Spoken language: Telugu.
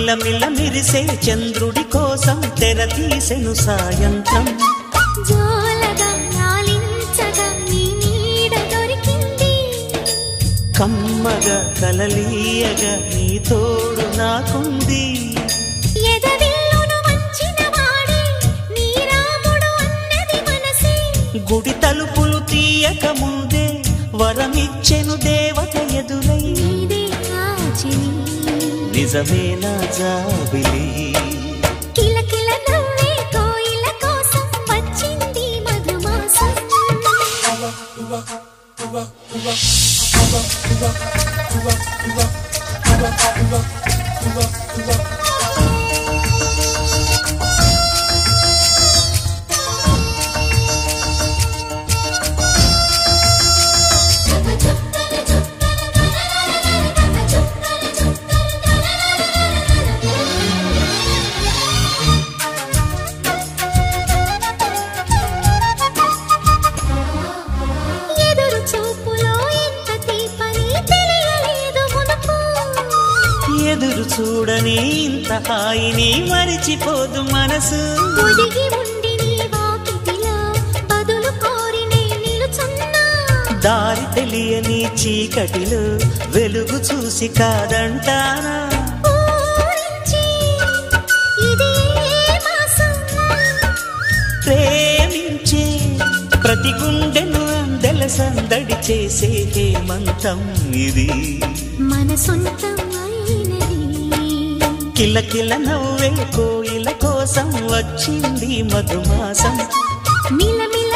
మిలమిల మిరిసే చంద్రుడి కోసం తెర తీసెను సాయంత్రం జోలగా లాలించగా నీ నీడ దొరికింది కమ్మగా కలలీయగా నీ తోడు నాకుంది ఎదవిల్లును వంచిన వాడే నీ రాముడు అన్నది మనసే గుడి తలుపులు తీయక ముందే వరమిచ్చెను దేవత ఎదురై నీదే ఆచని నిజమే నా జాబిలి కిలకిల నవ్వే కోయిల కోసం వచ్చింది మధుమాసం ఎదురు చూపులో ఎంత తీపని తెలియలేదు మునుపు ఎదురు చూడని ఇంత హాయిని మరిచిపోదు మనసు ఒదిగి ఉండి నీ వాకిటిలో బదులు కోరి నే నిలుచున్నా దారి తెలియని చీకటిలో వెలుగు చూసి కాదంటానా ఊరించి ఇదే మాసం ప్రేమించే ప్రతి గుండెను అందెల సందడి చేసే హేమంతం ఇది మన సొంతం అయినది కిలకిల నవ్వే కోయిల కోసం వచ్చింది మధుమాసం మిలమిల